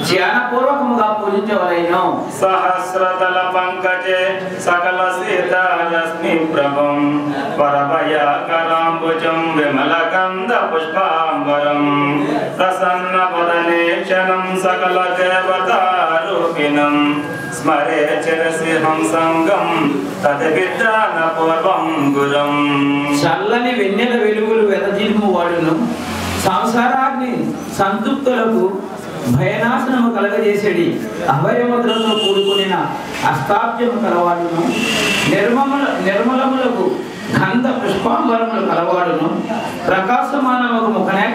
ధ్యానపూర్వకముగా పూజించవలెను సహస్రదల పంకజే సకల సీతారశ్మి ప్రభం వరభయకరాంబుజం విమల గంధ పుష్పాంబరం ప్రసన్న వదనే క్షణం సకల దేవతారూపిణం స్మరే చిరసి హంసంగం తదవిద్యాన పూర్వం గురం చల్లని వెన్నెల వెలుగులు వెదజిల్ము వాడును సంసారాన్ని సంతృప్తులకు భయనాశనము కలగజేసేడి అభయముద్రతో కూడుకునిన అష్టాబ్జము కలవాడును నిర్మల నిర్మలములకు గంధ పుష్పాంబరములు కలవాడును ప్రకాశమానముకు ముఖనే